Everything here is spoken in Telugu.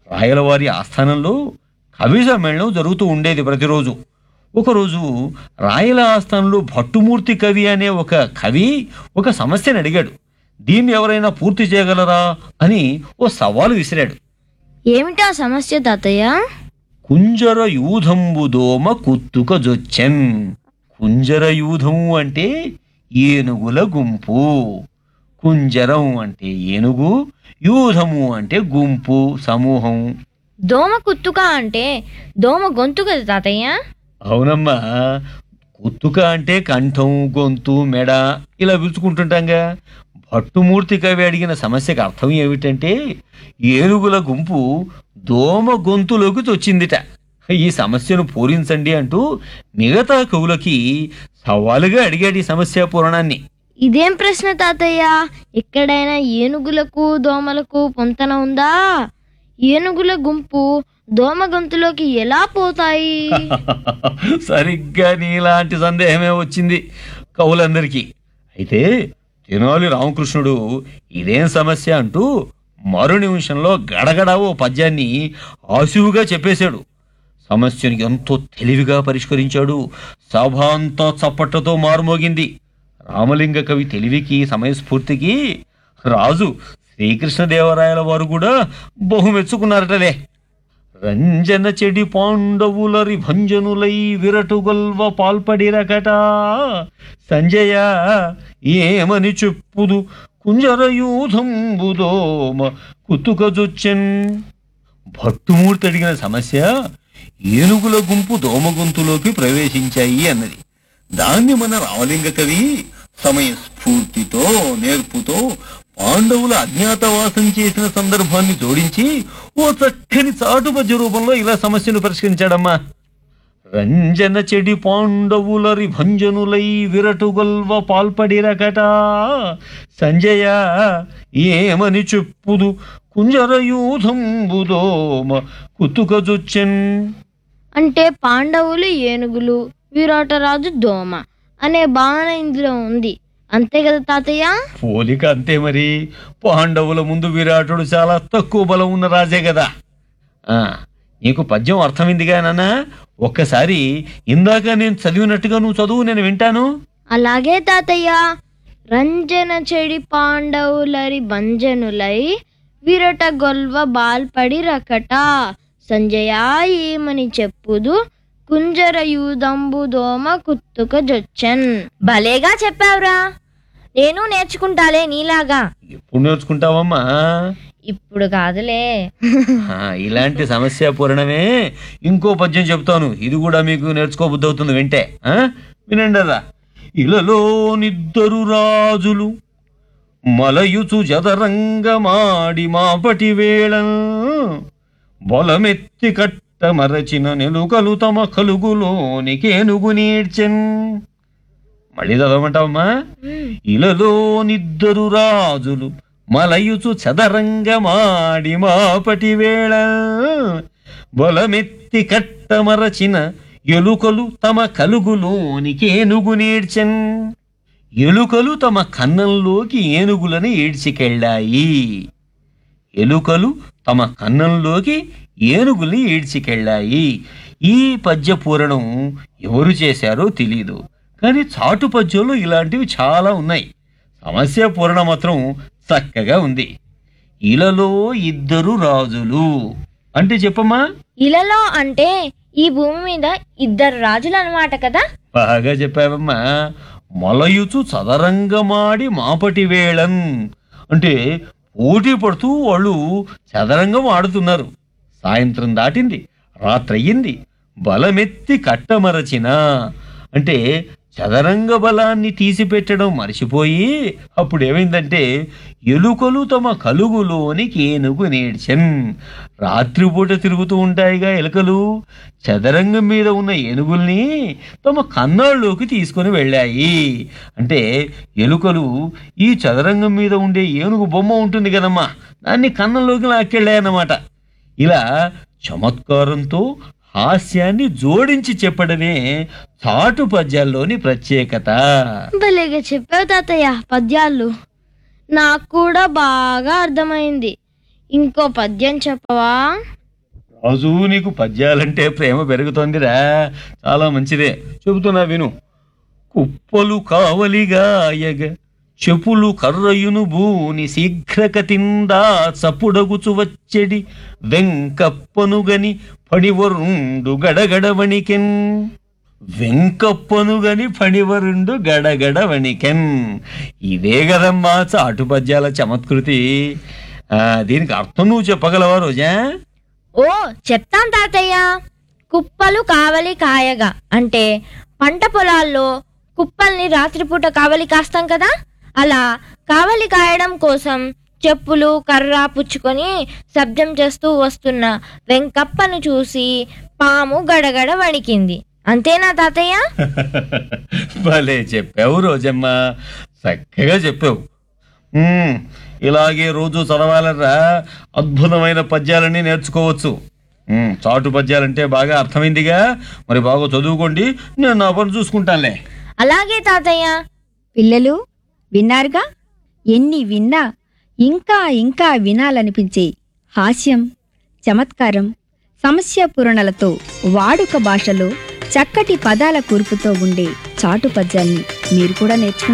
రాయలవారి ఆస్థానంలో కవి సమ్మేళనం జరుగుతూ ఉండేది ప్రతిరోజు ఒకరోజు రాయల ఆస్థానంలో భట్టుమూర్తి కవి అనే ఒక కవి ఒక సమస్యను అడిగాడు దీన్ని ఎవరైనా పూర్తి చేయగలరా అని ఓ సవాలు విసిరాడు ఏమిటా సమస్య తాతయ్య కుంజర యూధంబు దోమ కుత్తుక జొచ్చెన్ కుంజర యూధము అంటే ఏనుగుల గుంపు కుంజరం అంటే ఏనుగు యూధము అంటే గుంపు సమూహం దోమ కుత్తుక అంటే దోమ గొంతు కదా తాతయ్య అవునమ్మా కుత్తుక అంటే కంఠం గొంతు మెడ ఇలా పిలుచుకుంటుంటాంగా భట్టుమూర్తి కవి అడిగిన సమస్యకు అర్థం ఏమిటంటే ఏనుగుల గుంపు దోమ గొంతులోకి తొచ్చిందిట ఈ సమస్యను పూరించండి అంటూ మిగతా కవులకి సవాలుగా అడిగాడు ఈ సమస్య పూరణాన్ని ఇదేం ప్రశ్న తాతయ్య ఎక్కడైనా ఏనుగులకు దోమలకు పొంతన ఉందా ఏనుగుల గుంపు దోమ గొంతులోకి ఎలా పోతాయి సరిగ్గా నీలాంటి సందేహమే వచ్చింది కవులందరికీ అయితే తెనాలి రామకృష్ణుడు ఇదేం సమస్య అంటూ మరు నిమిషంలో గడగడ ఓ పద్యాన్ని ఆశువుగా చెప్పేశాడు సమస్యను ఎంతో తెలివిగా పరిష్కరించాడు సభ అంతా చప్పట్లతో మారుమోగింది రామలింగ కవి తెలివికి సమయస్ఫూర్తికి రాజు శ్రీకృష్ణదేవరాయల వారు కూడా బహు మెచ్చుకున్నారటలే రంజన చెడి పాండవులరి భంజనులై విరటుగొల్వ పాల్పడిరకట సంజయ ఏమని చెప్పుదు కుంజరయూధంబుదోమ కుతుకజొచ్చెన్ భట్టుమూర్తి అడిగిన సమస్య ఏనుగుల గుంపు దోమ గొంతులోకి ప్రవేశించాయి అన్నది దాన్ని మన రామలింగ కవి సమయస్ఫూర్తితో నేర్పుతో పాండవుల అజ్ఞాతవాసం చేసిన సందర్భాన్ని జోడించి ఓ చక్కని చాటుపద్య రూపంలో ఇలా సమస్యను పరిష్కరించాడమ్మా రంజన చెడి పాండవులరి భంజనులై విరటుగొల్వ పాల్పడిరకట సంజయ ఏమని చెప్పుదు కుంజరయూధంబుదోమ కుతుకజొచ్చెన్ అంటే పాండవులు ఏనుగులు విరాటరాజు దోమ అనే భావన ఇందులో ఉంది అంతే కదా తాతయ్య పోలిక అంతే మరి పాండవుల ముందు విరాటుడు చాలా తక్కువ బలం ఉన్న రాజే కదా ఆ, నీకు పద్యం అర్థమైందిగా నాన్న ఒక్కసారి ఇందాక నేను చదివినట్టుగా నువ్వు చదువు నేను వింటాను అలాగే తాతయ్య రంజన చెడి పాండవులరి భంజనులై విరట గొల్వ బాల్పడి రకట సంజయ ఏమని చెప్పుదు కుంజర యూదంబు దోమ కుత్తుక జొచ్చన్ భలేగా చెప్పావురా నేను నేర్చుకుంటాలే నీలాగా ఎప్పుడు నేర్చుకుంటావమ్మా ఇప్పుడు కాదులే ఆ, ఇలాంటి సమస్య పూరణమే ఇంకో పద్యం చెప్తాను ఇది కూడా మీకు నేర్చుకోబుద్ధి అవుతుంది వింటే ఆ? వినండి అదా ఇలలో నిద్దరు రాజులు మలయుచు జదరంగమాడి మాపటి వేళ బొలమెత్తి కట్ట మరచిన నెలుకలు తమ కలుగులోనికేనుగు నీడ్చెన్ మళ్ళీ చదవమంటావమ్మా ఇలలో నిద్దరు రాజులు మలయుచు చదరంగమాడి మాపటి వేళ బొలమెత్తి కట్టమరచిన ఎలుకలు తమ కలుగులోనికి ఏనుగు నేడ్చెన్ ఎలుకలు తమ కన్నంలోకి ఏనుగులను ఈడ్చికెళ్ళాయి ఎలుకలు తమ కన్నంలోకి ఏనుగుల్ని ఈడ్చికెళ్ళాయి ఈ పద్య పూరణం ఎవరు చేశారో తెలీదు కానీ చాటు పద్యంలో ఇలాంటివి చాలా ఉన్నాయి సమస్య పూరణ మాత్రం చక్కగా ఉంది ఇలలో ఇద్దరు రాజులు అంటే చెప్పమ్మా ఇలలో అంటే ఈ భూమి మీద ఇద్దరు రాజులు అన్నమాట కదా బాగా చెప్పావమ్మా మొలయుచు చదరంగమాడి మాపటి వేళన్ అంటే పోటీ పడుతూ వాళ్ళు చదరంగం ఆడుతున్నారు సాయంత్రం దాటింది రాత్రయ్యింది బలమెత్తి కట్టమరచిన అంటే చదరంగ బలాన్ని తీసిపెట్టడం మర్చిపోయి అప్పుడు ఏమైందంటే ఎలుకలు తమ కలుగులోనికి ఏనుగు నేడ్చెన్ రాత్రిపూట తిరుగుతూ ఉంటాయిగా ఎలుకలు చదరంగం మీద ఉన్న ఏనుగుల్ని తమ కన్నాళ్ళలోకి తీసుకొని వెళ్ళాయి అంటే ఎలుకలు ఈ చదరంగం మీద ఉండే ఏనుగు బొమ్మ ఉంటుంది కదమ్మా దాన్ని కన్నంలోకి లాక్కెళ్ళాయన్నమాట ఇలా చమత్కారంతో హాస్యాన్ని జోడించి చెప్పడమే చాటు పద్యాల్లోని ప్రత్యేకత భలేగా చెప్పావు తాతయ్య పద్యాలు నాకు కూడా బాగా అర్థమైంది ఇంకో పద్యం చెప్పవా రాజు నీకు పద్యాలంటే ప్రేమ పెరుగుతోందిరా చాలా మంచిదే చెబుతున్నా విను కుప్పలు కావలిగాయగ చెప్పులు కర్రయును భూని శీఘ్రకతిందా చప్పుడగుచు వచ్చెడి వెంకప్పనుగని పడివరుండు గడగడవణికెన్ వెంకప్పనుగని పడివరుండు గడగడవణికెన్ ఇదే కదమ్మా చాటు పద్యాల చమత్కృతి ఆ, దీనికి అర్థం నువ్వు చెప్పగలవా రోజా ఓ చెప్తాం తాతయ్య కుప్పలు కావలి కాయగా అంటే పంట పొలాల్లో కుప్పల్ని రాత్రిపూట కావలి కాస్తాం కదా అలా కావలి కాయడం కోసం చెప్పులు కర్ర పుచ్చుకొని శబ్దం చేస్తూ వస్తున్న వెంకప్పను చూసి పాము గడగడ వణికింది అంతేనా తాతయ్య భలే చెప్పావు రోజమ్మ చక్కగా చెప్పావు ఉమ్, ఇలాగే రోజు చదవాలరా అద్భుతమైన పద్యాలన్నీ నేర్చుకోవచ్చు ఉమ్, చాటు పద్యాలంటే బాగా అర్థమైందిగా మరి బాగా చదువుకోండి నేను నా పని చూసుకుంటానులే అలాగే తాతయ్య పిల్లలు విన్నారుగా ఎన్ని విన్నా ఇంకా ఇంకా వినాలనిపించే హాస్యం చమత్కారం సమస్య పూరణలతో వాడుక భాషలో చక్కటి పదాల కూర్పుతో ఉండే చాటు పద్యాల్ని మీరు కూడా నేర్చుకుంటారు